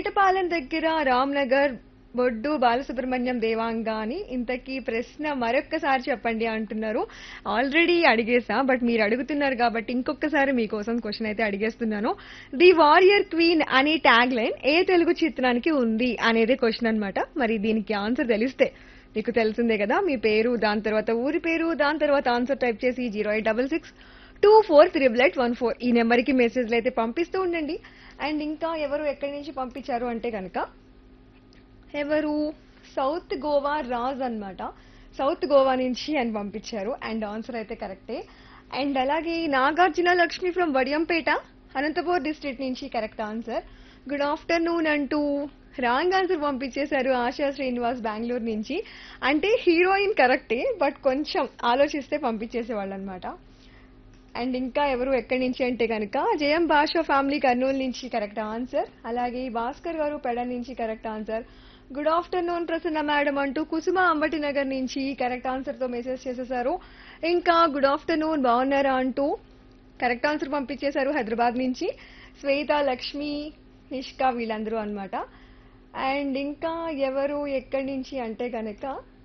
వేటపాలెం దగ్గర రామ్నగర్ బొడ్డు బాలసుబ్రహ్మణ్యం దేవాంగ అని ఇంతకీ ప్రశ్న మరొక్కసారి చెప్పండి అంటున్నారు ఆల్రెడీ అడిగేసా బట్ మీరు అడుగుతున్నారు కాబట్టి ఇంకొకసారి మీకోసం క్వశ్చన్ అయితే అడిగేస్తున్నాను ది వారియర్ క్వీన్ అనే ట్యాగ్ లైన్ ఏ తెలుగు చిత్రానికి ఉంది అనేది క్వశ్చన్ అన్నమాట మరి దీనికి ఆన్సర్ తెలిస్తే మీకు తెలిసిందే కదా మీ పేరు దాని తర్వాత ఊరి పేరు దాని తర్వాత ఆన్సర్ టైప్ చేసి zero eight double six two four triple eight one four ఈ నెంబర్కి మెసేజ్లు అయితే పంపిస్తూ ఉండండి అండ్ ఇంకా ఎవరు ఎక్కడి నుంచి పంపించారు అంటే కనుక ఎవరు సౌత్ గోవా రాజ్ అన్నమాట సౌత్ గోవా నుంచి అని పంపించారు అండ్ ఆన్సర్ అయితే కరెక్టే అండ్ అలాగే నాగార్జున లక్ష్మి ఫ్రమ్ వడియంపేట అనంతపూర్ డిస్ట్రిక్ట్ నుంచి కరెక్ట్ ఆన్సర్ గుడ్ ఆఫ్టర్నూన్ అంటూ రాంగ్ ఆన్సర్ పంపించేశారు ఆశా శ్రీనివాస్ బెంగళూరు నుంచి అంటే హీరోయిన్ కరెక్టే బట్ కొంచెం ఆలోచిస్తే పంపించేసేవాళ్ళు అనమాట అండ్ ఇంకా ఎవరు ఎక్కడి నుంచి అంటే కనుక జయం భాష ఫ్యామిలీ కర్నూలు నుంచి కరెక్ట్ ఆన్సర్ అలాగే భాస్కర్ గారు పెడ నుంచి correct answer good afternoon Prasanna madam అంటూ కుసుమ అంబటి నగర్ నుంచి కరెక్ట్ ఆన్సర్ తో మెసేజ్ చేసేసారు ఇంకా గుడ్ ఆఫ్టర్నూన్ బాగున్నారా అంటూ కరెక్ట్ ఆన్సర్ పంపించేశారు హైదరాబాద్ నుంచి శ్వేత లక్ష్మి నిష్కా వీళ్ళందరూ అన్నమాట అండ్ ఇంకా ఎవరు ఎక్కడి నుంచి అంటే కనుక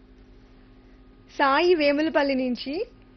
సాయి వేములపల్లి నుంచి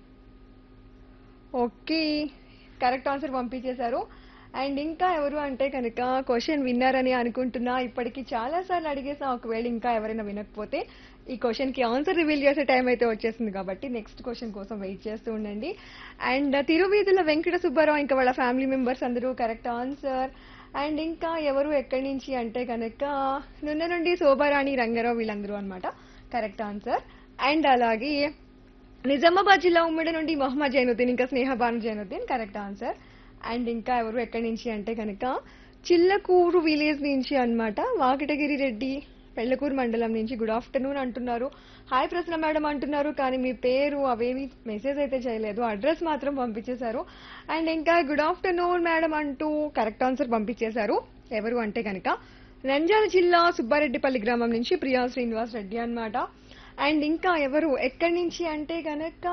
ఓకే కరెక్ట్ ఆన్సర్ పంపించేశారు అండ్ ఇంకా ఎవరు అంటే కనుక క్వశ్చన్ విన్నారని అనుకుంటున్నా ఇప్పటికి చాలా సార్లు అడిగేసా ఒకవేళ ఇంకా ఎవరైనా వినకపోతే ఈ క్వశ్చన్ కి ఆన్సర్ రివీల్ చేసే టైం అయితే వచ్చేసింది కాబట్టి నెక్స్ట్ క్వశ్చన్ కోసం వెయిట్ చేస్తూ ఉండండి అండ్ తిరువీధుల వెంకట సుబ్బారావు ఇంకా వాళ్ళ ఫ్యామిలీ మెంబర్స్ అందరూ కరెక్ట్ ఆన్సర్ అండ్ ఇంకా ఎవరు ఎక్కడి నుంచి అంటే కనుక నున్న నుండి శోభారాణి రంగారావు వీళ్ళందరూ అన్నమాట కరెక్ట్ ఆన్సర్ అండ్ అలాగే నిజామాబాద్ జిల్లా ఉమ్మడి నుండి మొహమ్మద్ జైనుద్దీన్ ఇంకా Snehabanu Zainuddin correct answer and ఇంకా ఎవరు ఎక్కడి నుంచి అంటే కనుక చిల్లకూరు విలేజ్ నుంచి అన్నమాట వాకిటగిరి రెడ్డి పెళ్లకూరు మండలం నుంచి గుడ్ ఆఫ్టర్నూన్ అంటున్నారు హాయ్ ప్రశ్న మేడం అంటున్నారు కానీ మీ పేరు అవేమి మెసేజ్ అయితే చేయలేదు అడ్రస్ మాత్రం పంపించేశారు అండ్ ఇంకా గుడ్ ఆఫ్టర్నూన్ మేడం అంటూ కరెక్ట్ ఆన్సర్ పంపించేశారు ఎవరు అంటే కనుక నంద్యాల జిల్లా సుబ్బారెడ్డిపల్లి గ్రామం నుంచి ప్రియా శ్రీనివాస్ రెడ్డి అన్నమాట అండ్ ఇంకా ఎవరు ఎక్కడి నుంచి అంటే గనక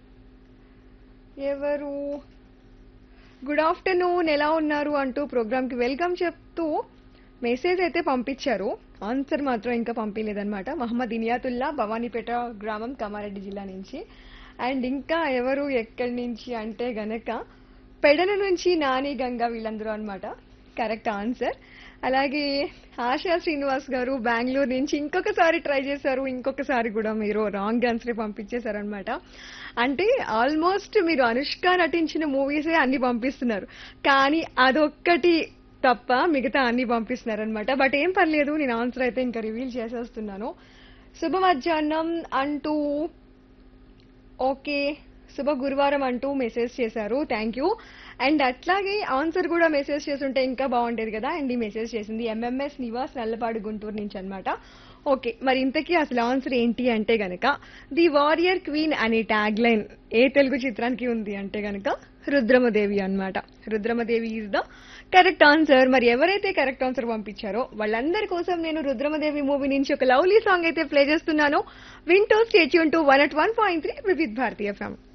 ఎవరు గుడ్ ఆఫ్టర్నూన్ ఎలా ఉన్నారు అంటూ ప్రోగ్రామ్కి వెల్కమ్ చెప్తూ మెసేజ్ అయితే పంపించారు ఆన్సర్ మాత్రం ఇంకా పంపించలేదన్నమాట మహమ్మద్ ఇనియాతుల్లా భవానీపేట గ్రామం కామారెడ్డి జిల్లా నుంచి అండ్ ఇంకా ఎవరు ఎక్కడి నుంచి అంటే గనక పెడల నుంచి నాని గంగా వీళ్ళందరూ అన్నమాట కరెక్ట్ ఆన్సర్ అలాగే ఆశా శ్రీనివాస్ గారు బెంగళూరు నుంచి ఇంకొకసారి ట్రై చేశారు ఇంకొకసారి కూడా మీరు రాంగ్ ఆన్సర్ పంపించేశారనమాట అంటే ఆల్మోస్ట్ మీరు అనుష్క నటించిన మూవీసే అన్ని పంపిస్తున్నారు కానీ అదొక్కటి తప్ప మిగతా అన్ని పంపిస్తున్నారు అనమాట బట్ ఏం పర్లేదు నేను ఆన్సర్ అయితే ఇంకా రివీల్ చేసేస్తున్నాను శుభ మధ్యాహ్నం అంటూ ఓకే శుభ గురువారం అంటూ మెసేజ్ చేశారు థ్యాంక్ యూ అండ్ అట్లాగే ఆన్సర్ కూడా మెసేజ్ చేస్తుంటే ఇంకా బాగుండేది కదా అండ్ ఈ మెసేజ్ చేసింది ఎంఎంఎస్ నివాస్ నల్లపాడు గుంటూరు నుంచి అన్నమాట ఓకే మరి ఇంతకీ అసలు ఆన్సర్ ఏంటి అంటే గనక ది వారియర్ క్వీన్ అనే ట్యాగ్ లైన్ ఏ తెలుగు చిత్రానికి ఉంది అంటే గనక రుద్రమదేవి అన్నమాట Rudramadevi is the correct answer మరి ఎవరైతే కరెక్ట్ ఆన్సర్ పంపించారో వాళ్ళందరి కోసం నేను రుద్రమదేవి మూవీ నుంచి ఒక లవ్లీ సాంగ్ అయితే ప్లే చేస్తున్నాను వింటో stay tune to one at one point three Vividh Bharatiya FM